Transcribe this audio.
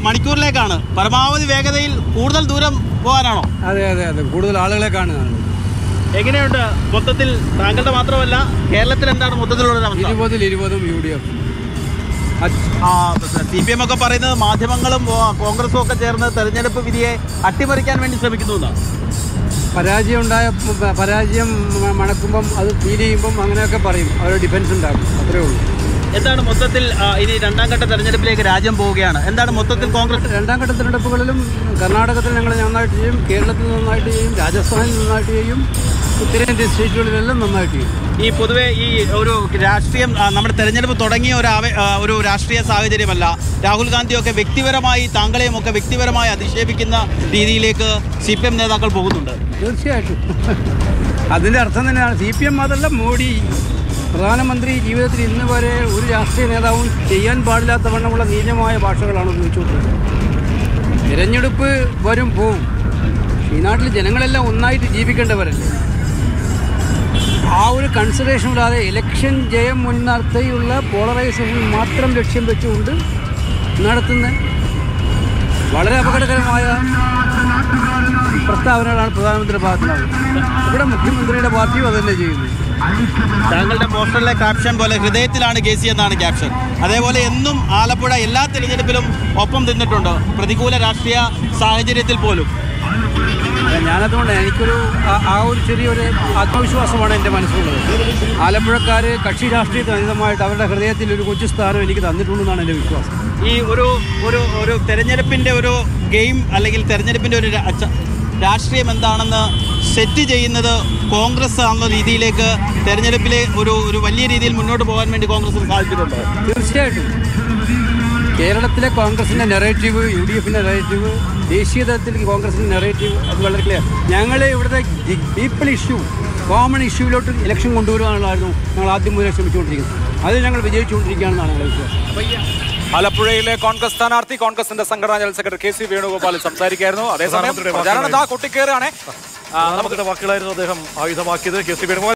മണിക്കൂറിലേക്കാണ് പരമാവധി വേഗതയിൽ കൂടുതൽ ദൂരം പോകാനാണോ അതെ അതെ അതെ കൂടുതൽ ആളുകളെ കാണുന്നതാണ് എങ്ങനെയുണ്ട് മൊത്തത്തിൽ താങ്കളുടെ മാത്രമല്ല കേരളത്തിൽ എന്താണ് മൊത്തത്തിലുള്ള ഒരു അവസ്ഥ ഇരുപതിൽ ഇരുപതും U D F C P M ഒക്കെ പറയുന്നത് മാധ്യമങ്ങളും ഓ, കോൺഗ്രസും ഒക്കെ ചേർന്ന് തെരഞ്ഞെടുപ്പ് വിധിയെ അട്ടിമറിക്കാൻ വേണ്ടി ശ്രമിക്കുന്നു എന്നാണ് പരാജയം ഉണ്ടായ പ- പരാജയം മ- മണക്കുമ്പം അത് ഫീൽ ചെയ്യുമ്പം അങ്ങനെയൊക്കെ പറയും അവർ ഡിഫൻസ് ഉണ്ടാകും അത്രേ ഉള്ളൂ എന്താണ് മൊത്തത്തിൽ ആ, ഇനി രണ്ടാം ഘട്ട തെരഞ്ഞെടുപ്പിലേക്ക് രാജ്യം പോവുകയാണ് എന്താണ് മൊത്തത്തിൽ കോൺഗ്രസ് രണ്ടാം ഘട്ട തിരഞ്ഞെടുപ്പുകളിലും കർണാടകത്തിൽ ഞങ്ങൾ നന്നായിട്ട് ചെയ്യും കേരളത്തിൽ നന്നായിട്ട് ചെയ്യും രാജസ്ഥാനിൽ നന്നായിട്ട് ചെയ്യും ഉത്തരേന്ത്യൻ സ്റ്റേറ്റുകളിലെല്ലാം നന്നായിട്ട് ചെയ്യും ഈ പൊതുവെ ഈ ഒരു രാഷ്ട്രീയം ആ, നമ്മുടെ തെരഞ്ഞെടുപ്പ് തുടങ്ങിയ ഒരു ആവേ- ആ, ഒരു രാഷ്ട്രീയ സാഹചര്യമല്ല രാഹുൽ ഗാന്ധിയൊക്കെ വ്യക്തിപരമായി താങ്കളെയും ഒക്കെ വ്യക്തിപരമായി അധിക്ഷേപിക്കുന്ന രീതിയിലേക്ക് സി പി എം നേതാക്കൾ പോകുന്നുണ്ട് തീർച്ചയായിട്ടും അതിൻ്റെ അർത്ഥം തന്നെയാണ് സി പി എം അതല്ല മോഡി പ്രധാനമന്ത്രി ജീവിതത്തിൽ ഇന്ന് വരെ ഒരു രാഷ്ട്രീയ നേതാവും ചെയ്യാൻ പാടില്ലാത്ത വണ്ണമുള്ള നീചമായ ഭാഷകളാണ് ഉപയോഗിച്ചുകൊണ്ടിരുന്നത് തിരഞ്ഞെടുപ്പ് വരും പോവും ഈ നാട്ടിൽ ജനങ്ങളെല്ലാം ഒന്നായിട്ട് ജീവിക്കേണ്ടവരല്ലേ ആ ഒരു കൺസിഡറേഷൻ ഇല്ലാതെ ഇലക്ഷൻ ജയം മുൻനിർത്തിയുള്ള പോളറൈസേഷൻ മാത്രം ലക്ഷ്യം വെച്ചുകൊണ്ട് നടത്തുന്ന വളരെ അപകടകരമായ പ്രസ്താവനകളാണ് പ്രധാനമന്ത്രിയുടെ ഭാഗത്തുനിന്നാകുന്നത് ഇവിടെ മുഖ്യമന്ത്രിയുടെ പാർട്ടിയും അതന്നെ ചെയ്യുന്നു താങ്കളുടെ പോസ്റ്ററിലെ ക്യാപ്ഷൻ പോലെ ഹൃദയത്തിലാണ് കെ സി എന്നാണ് ക്യാപ്ഷൻ അതേപോലെ എന്നും ആലപ്പുഴ എല്ലാ തിരഞ്ഞെടുപ്പിലും ഒപ്പം നിന്നിട്ടുണ്ട് പ്രതികൂല രാഷ്ട്രീയ സാഹചര്യത്തിൽ പോലും അല്ല, ഞാനതുകൊണ്ട് എനിക്കൊരു ആ- ആ ഒരു ചെറിയൊരു ആത്മവിശ്വാസമാണ് എൻ്റെ മനസ്സിലുള്ളത് ആലപ്പുഴക്കാർ കക്ഷി രാഷ്ട്രീയത്തിന് അതീതമായിട്ട് അവരുടെ ഹൃദയത്തിൽ ഒരു കൊച്ചു സ്ഥാനം എനിക്ക് തന്നിട്ടുണ്ടെന്നാണ് എൻ്റെ വിശ്വാസം ഈ ഒരു ഒരു ഒരു തെരഞ്ഞെടുപ്പിന്റെ ഒരു ഗെയിം അല്ലെങ്കിൽ തെരഞ്ഞെടുപ്പിന്റെ ഒരു രാ- ച- രാഷ്ട്രീയം എന്താണെന്ന് സെറ്റ് ചെയ്യുന്നത് കോൺഗ്രസ് എന്ന രീതിയിലേക്ക് തെരഞ്ഞെടുപ്പിലെ ഒരു ഒരു വലിയ രീതിയിൽ മുന്നോട്ട് പോകാൻ വേണ്ടി കോൺഗ്രസിന് സാധിച്ചിട്ടുണ്ടോ തീർച്ചയായിട്ടും കേരളത്തിലെ കോൺഗ്രസിൻ്റെ നെറേറ്റീവ് യു ഡി എഫിൻ്റെ നെറേറ്റീവ് ദേശീയ തലത്തിൽ കോൺഗ്രസിൻ്റെ നെറേറ്റീവ് അത് വളരെ ക്ലിയർ ഞങ്ങൾ ഇവിടുത്തെ പീപ്പിൾ ഇഷ്യൂ കോമൺ ഇഷ്യൂവിലോട്ട് ഇലക്ഷൻ കൊണ്ടുവരുവാനുള്ളതായിരുന്നു ഞങ്ങൾ ആദ്യം മുതലേ ശ്രമിച്ചുകൊണ്ടിരിക്കുന്നത് അതിൽ ഞങ്ങൾ വിജയിച്ചുകൊണ്ടിരിക്കുകയാണെന്നാണ് ഞങ്ങളുടെ വിശ്വാസം ആലപ്പുഴയിലെ കോൺഗ്രസ് സ്ഥാനാർത്ഥി കോൺഗ്രസിന്റെ സംഘടനാ general secretary K C Venugopal സംസാരിക്കായിരുന്നു അതേസമയം പ്രധാനമന്ത്രിയുടെ പ്രചാരണം ദാ കൊട്ടിക്കേറുകയാണ് പ്രധാനമന്ത്രിയുടെ വാക്കുകളായിരുന്നു അദ്ദേഹം ആയുധമാക്കിയത് കെ സി വേണുഗോപാൽ